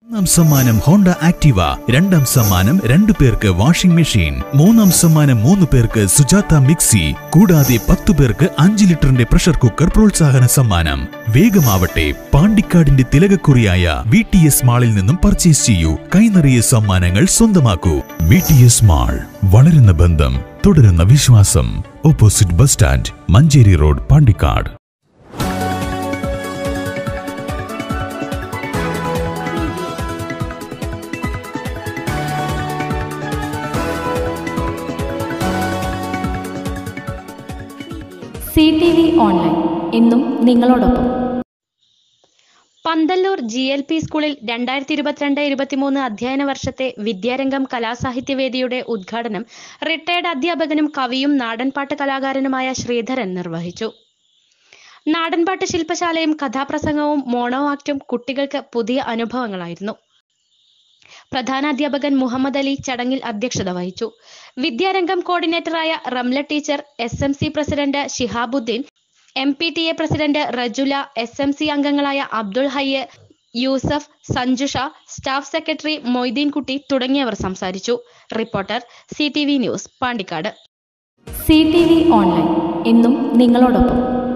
ഒന്നാം സമ്മാനം Honda Activa രണ്ടാം സമ്മാനം രണ്ടു പേർക്ക് വാഷിംഗ് മെഷീൻ മൂന്നാം സമ്മാനം മൂന്ന് പേർക്ക് സുജാത മിക്സി കൂടാതെ പത്തു പേർക്ക് അഞ്ച് ലിറ്ററിന്റെ പ്രഷർ കുക്കർ പ്രോത്സാഹന സമ്മാനം വേഗമാവട്ടെ പാണ്ടിക്കാടിന്റെ തിലകക്കുറിയായ വി ടി എസ് മാളിൽ നിന്നും പർച്ചേസ് ചെയ്യൂ കൈനിറിയ സമ്മാനങ്ങൾ സ്വന്തമാക്കൂ വി ടി എസ് മാൾ വളരുന്ന ബന്ധം തുടരുന്ന വിശ്വാസം opposite bus stand Manjeri road Pandikkad C T V online എന്നും നിങ്ങളോടൊപ്പം പന്തല്ലൂർ ജി എൽ പി സ്കൂളിൽ രണ്ടായിരത്തി ഇരുപത്തിരണ്ട് ഇരുപത്തിമൂന്ന് അധ്യയന വർഷത്തെ വിദ്യാരംഗം കലാസാഹിത്യവേദിയുടെ ഉദ്ഘാടനം റിട്ടയർഡ് അധ്യാപകനും കവിയും നാടൻപാട്ട് കലാകാരനുമായ ശ്രീധരൻ നിർവഹിച്ചു നാടൻപാട്ട് ശില്പശാലയും കഥാപ്രസംഗവും മോണോ ആക്റ്റും കുട്ടികൾക്ക് പുതിയ അനുഭവങ്ങളായിരുന്നു പ്രധാന അധ്യാപകൻ മുഹമ്മദ് അലി ചടങ്ങിൽ അധ്യക്ഷത വഹിച്ചു വിദ്യാരംഗം കോർഡിനേറ്ററായ Ramla teacher S M C president Shihabuddin M P T A president Rajula S M C അംഗങ്ങളായ അബ്ദുൾ ഹയ്യ് യൂസഫ് സഞ്ജുഷ സ്റ്റാഫ് സെക്രട്ടറി മൊയ്തീൻകുട്ടി തുടങ്ങിയവർ സംസാരിച്ചു reporter C T V news Pandikkad C T V online എന്നും നിങ്ങളോടൊപ്പം